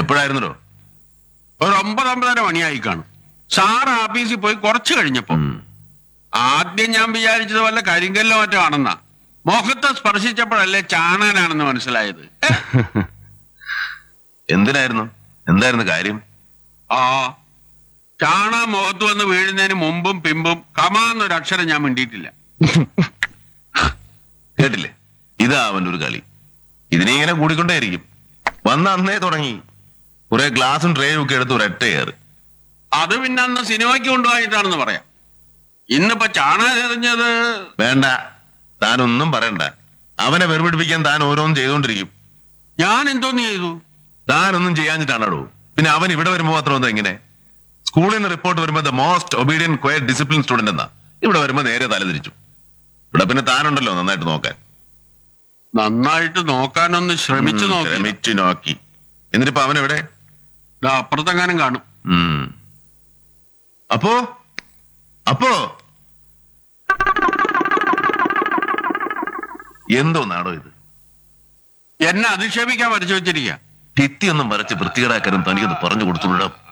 എപ്പോഴായിരുന്നല്ലോ ഒരു ഒമ്പത് ഒമ്പതര മണിയായി കാണും സാർ ആഫീസിൽ പോയി കുറച്ച് കഴിഞ്ഞപ്പോ ആദ്യം ഞാൻ വിചാരിച്ചത് വല്ല കരിങ്കല്ലോ മറ്റോ ആണെന്നാ മുഖത്തെ സ്പർശിച്ചപ്പോഴല്ലേ ചാണാനാണെന്ന് മനസ്സിലായത് ഏ, എന്തിനായിരുന്നു എന്തായിരുന്നു കാര്യം ആ ചാണാ മുഖത്ത് വന്ന് വീഴുന്നതിന് മുമ്പും പിമ്പും കമാന്നൊരു അക്ഷരം ഞാൻ മിണ്ടിയിട്ടില്ല കേട്ടില്ലേ ഇതാ അവന്റെ ഒരു കളി ഇതിനെ ഇങ്ങനെ കൂടിക്കൊണ്ടേയിരിക്കും വന്ന അന്നേ തുടങ്ങി കുറെ ഗ്ലാസും ട്രേയും ഒക്കെ എടുത്ത് ഒരൊറ്റ കയറ് അത് പിന്നെ അന്ന് സിനിമയ്ക്ക് കൊണ്ടുപോയിട്ടാണെന്ന് പറയാം ഇന്നിപ്പോ ചാണാൻ എറിഞ്ഞത് വേണ്ട താനൊന്നും പറയണ്ട അവനെ വെറുപിടിപ്പിക്കാൻ താൻ ഓരോന്നും ചെയ്തുകൊണ്ടിരിക്കും ഞാൻ എന്തോന്ന് ചെയ്തു താനൊന്നും ചെയ്യാഞ്ഞിട്ടാണോ പിന്നെ അവൻ ഇവിടെ വരുമ്പോ മാത്രം എന്താ ഇങ്ങനെ സ്കൂളിൽ നിന്ന് റിപ്പോർട്ട് വരുമ്പോ the most obedient quiet discipline student എന്നാ ഇവിടെ വരുമ്പോ നേരെ തലതിരിച്ചു ഇവിടെ പിന്നെ താനുണ്ടല്ലോ നന്നായിട്ട് നോക്കാൻ നന്നായിട്ട് നോക്കാനൊന്ന് ശ്രമിച്ചു ഉം, നോക്കി ശ്രമിച്ചു നോക്കി എന്നിട്ടിപ്പോ അവൻ എവിടെ ദാ അപ്പുറത്തെങ്ങാനും കാണും ഉം. അപ്പോ അപ്പോ എന്തോ നാടോ ഇത് എന്നെ അധിക്ഷേപിക്കാൻ വരച്ചു വെച്ചിരിക്കുക ഭിത്തി ഒന്നും വരച്ച് വൃത്തികേടാക്കാനും തനിക്കൊന്ന് പറഞ്ഞു കൊടുത്തുവിടാം